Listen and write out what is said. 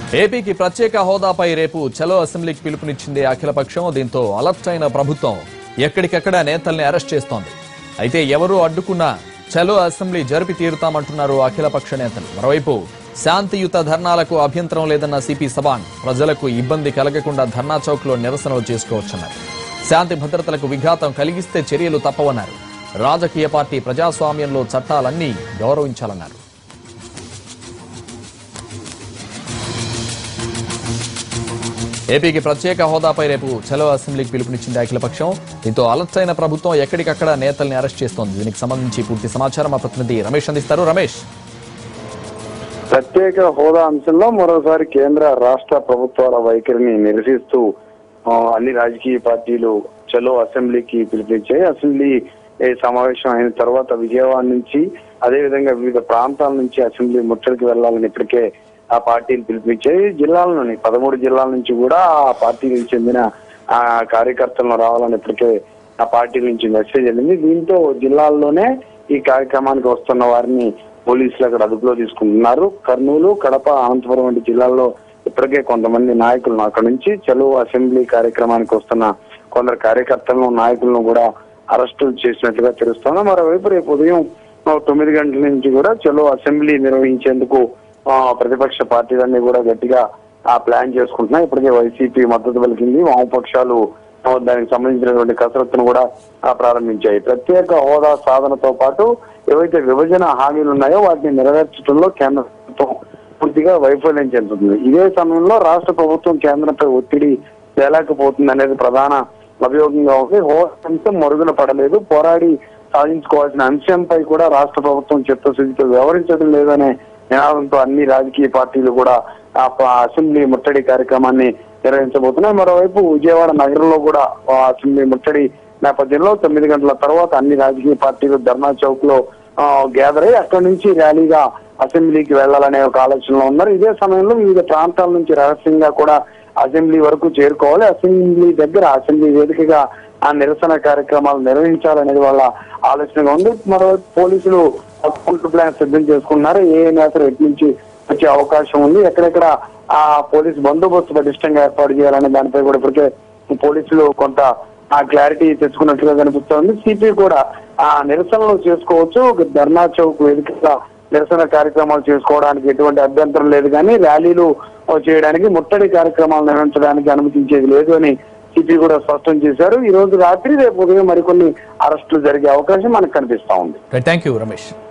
ఏపీకి ప్రత్యేక హోదాపై రేపు చలో అసెంబ్లీకి పిలుపునిచ్చింది అఖిలపక్షం దీంతో అలర్ట్ అయిన ప్రభుత్వం ఎక్కడికక్కడ నేతల్ని అరెస్ట్ చేస్తోంది అయితే ఎవరూ అడ్డుకున్నా చలో అసెంబ్లీ జరిపి తీరుతామంటున్నారు అఖిలపక్ష నేతలు మరోవైపు శాంతియుత ధర్నాలకు అభ్యంతరం లేదన్న సిపి సబాన్ ప్రజలకు ఇబ్బంది కలగకుండా ధర్నా చౌక్ లో నిరసనలు చేసుకోవచ్చన్నారు శాంతి భద్రతలకు విఘాతం కలిగిస్తే చర్యలు తప్పవన్నారు రాజకీయ పార్టీ ప్రజాస్వామ్యంలో చట్టాలన్నీ గౌరవించాలన్నారు ఏపీకి ప్రత్యేక హోదాపై రేపు చలో అసెంబ్లీకి పిలుపునిచ్చింది అఖిలపక్షం దీంతో అలర్ట్ అయిన ప్రభుత్వం ఎక్కడికక్కడ నేతల్ని అరెస్ట్ చేస్తోంది దీనికి సంబంధించి పూర్తి సమాచారం మా ప్రతినిధి రమేష్ అందిస్తారు రమేష్ ప్రత్యేక హోదా అంశంలో మరోసారి కేంద్ర రాష్ట్ర ప్రభుత్వాల వైఖరిని నిరసిస్తూ ఆ, అన్ని రాజకీయ పార్టీలు చలో అసెంబ్లీకి పిలుపునిచ్చాయి అసెంబ్లీ ఏ, సమావేశం అయిన తర్వాత విజయవాడ నుంచి అదే విధంగా వివిధ ప్రాంతాల నుంచి అసెంబ్లీ ముట్టడికి వెళ్లాలని ఇప్పటికే ఆ పార్టీలు పిలుపునిచ్చాయి జిల్లాలోని పదమూడు జిల్లాల నుంచి కూడా ఆ పార్టీకి చెందిన ఆ కార్యకర్తలను రావాలని ఇప్పటికే ఆ పార్టీ నుంచి మెసేజ్ వెళ్ళింది దీంతో జిల్లాల్లోనే ఈ కార్యక్రమానికి వస్తున్న వారిని పోలీసులు అక్కడ అదుపులో తీసుకుంటున్నారు కర్నూలు కడప అనంతపురం వంటి జిల్లాల్లో ఇప్పటికే కొంతమంది నాయకులను అక్కడ నుంచి చలో అసెంబ్లీ కార్యక్రమానికి వస్తున్న కొందరు కార్యకర్తలను నాయకులను కూడా అరెస్టులు చేసినట్లుగా తెలుస్తోంది మరోవైపు రేపు ఉదయం ఆ, తొమ్మిది గంటల నుంచి కూడా చలో అసెంబ్లీ నిర్వహించేందుకు ఆ, ప్రతిపక్ష పార్టీలన్నీ కూడా గట్టిగా ఆ ప్లాన్ చేసుకుంటున్నాయి ఇప్పటికే వైసీపీ మద్దతు పలికింది వామపక్షాలు ఆ, దానికి సంబంధించినటువంటి కసరత్తును కూడా ఆ, ప్రారంభించాయి ప్రత్యేక హోదా సాధనతో పాటు ఏవైతే విభజన హామీలు ఉన్నాయో వాటిని నెరవేర్చడంలో కేంద్ర ప్రభుత్వం పూర్తిగా వైఫల్యం చెందుతుంది ఇదే సమయంలో రాష్ట్ర ప్రభుత్వం కేంద్రంపై ఒత్తిడి తేలేకపోతుంది అనేది ప్రధాన అభియోగంగా ఉంది హోదా అంశం మరుగున పడలేదు పోరాడి సాధించుకోవాల్సిన అంశంపై కూడా రాష్ట్ర ప్రభుత్వం చిత్తశుద్ధితో వ్యవహరించడం లేదనే నినాదంతో అన్ని రాజకీయ పార్టీలు కూడా ఆ ప- అసెంబ్లీ ముట్టడి కార్యక్రమాన్ని నిర్వహించబోతున్నాయి మరోవైపు విజయవాడ నగరంలో కూడా ఆ అసెంబ్లీ ముట్టడి నేపథ్యంలో తొమ్మిది గంటల తర్వాత అన్ని రాజకీయ పార్టీలు ధర్నా చౌక్ లో గ్యాదర్ అయ్యి అక్కడి నుంచి ర్యాలీగా అసెంబ్లీకి వెళ్లాలనే ఒక ఆలోచనలో ఉన్నారు ఇదే సమయంలో వివిధ ప్రాంతాల నుంచి రహస్యంగా కూడా అసెంబ్లీ వరకు చేరుకోవాలి అసెంబ్లీ దగ్గర అసెంబ్లీ వేదికగా ఆ నిరసన కార్యక్రమాలు నిర్వహించాలనేది వాళ్ళ ఆలోచనగా ఉంది మరోవైపు పోలీసులు కౌంటర్ ప్లాన్ సిద్ధం చేసుకున్నారు ఏ ఏ నేతలు ఎటు నుంచి వచ్చే అవకాశం ఉంది ఎక్కడెక్కడ ఆ పోలీసు బందోబస్తు పటిష్టంగా ఏర్పాటు చేయాలనే దానిపై కూడా ఇప్పటికే పోలీసులు కొంత ఆ క్లారిటీ తెచ్చుకున్నట్లుగా కనిపిస్తోంది సిపి కూడా ఆ నిరసనలు చేసుకోవచ్చు ఒక ధర్నా చౌక్ వేదికగా నిరసన కార్యక్రమాలు చేసుకోవడానికి ఎటువంటి అభ్యంతరం లేదు కానీ ర్యాలీలు చేయడానికి ముట్టడి కార్యక్రమాలు నిర్వహించడానికి అనుమతించేది లేదు అని సిపి కూడా స్పష్టం చేశారు ఈ రోజు రాత్రి రేపు ఉదయం మరికొన్ని అరెస్టులు జరిగే అవకాశం మనకు కనిపిస్తా ఉంది థ్యాంక్ యూ రమేష్